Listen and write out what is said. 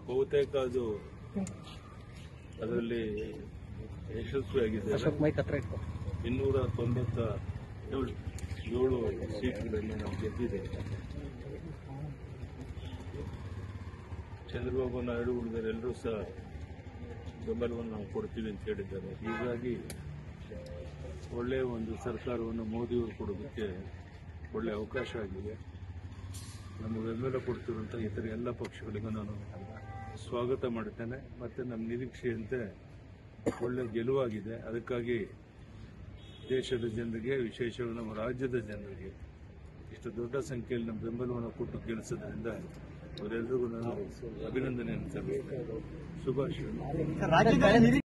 ಬಹುತೇಕ ಅದು ಅದರಲ್ಲಿ ಯಶಸ್ವಿಯಾಗಿದೆ ಅಶೋಕ್ ಮೈಕ್ ಹತ್ರ ಇಟ್ಕೊ ಇನ್ನೂರ ತೊಂಬತ್ತ ಏಳು ಏಳು ಸೀಟ್ಗಳಲ್ಲಿ ನಾವು ಗೆದ್ದಿದ್ದೇವೆ ಚಂದ್ರಬಾಬು ನಾಯ್ಡು ಉಳಿದರೆಲ್ಲರೂ ಸಹ ಬೆಂಬಲವನ್ನು ನಾವು ಕೊಡ್ತೀವಿ ಅಂತ ಹೇಳಿದ್ದಾರೆ ಹೀಗಾಗಿ ಒಳ್ಳೆಯ ಒಂದು ಸರ್ಕಾರವನ್ನು ಮೋದಿಯವರು ಕೊಡೋದಕ್ಕೆ ಒಳ್ಳೆಯ ಅವಕಾಶ ಆಗಿದೆ ನಮ್ಮ ಬೆಂಬಲ ಕೊಡ್ತಿರುವಂಥ ಇತರ ಎಲ್ಲ ಪಕ್ಷಗಳಿಗೂ ನಾನು ಸ್ವಾಗತ ಮಾಡುತ್ತೇನೆ ಮತ್ತು ನಮ್ಮ ನಿರೀಕ್ಷೆಯಂತೆ ಒಳ್ಳೆಯ ಗೆಲುವಾಗಿದೆ ಅದಕ್ಕಾಗಿ ದೇಶದ ಜನರಿಗೆ ವಿಶೇಷವಾಗಿ ನಮ್ಮ ರಾಜ್ಯದ ಜನರಿಗೆ ಇಷ್ಟು ದೊಡ್ಡ ಸಂಖ್ಯೆಯಲ್ಲಿ ನಮ್ಮ ಬೆಂಬಲವನ್ನು ಕೊಟ್ಟು ಗೆಲ್ಲಿಸೋದ್ರಿಂದ ಅವರೆಲ್ಲರಿಗೂ ನಾನು ಅಭಿನಂದನೆಯನ್ನು ಸಲ್ಲಿಸ್ತೇನೆ ಶುಭಾಶಯ ರಾಜ್ಯದಲ್ಲಿ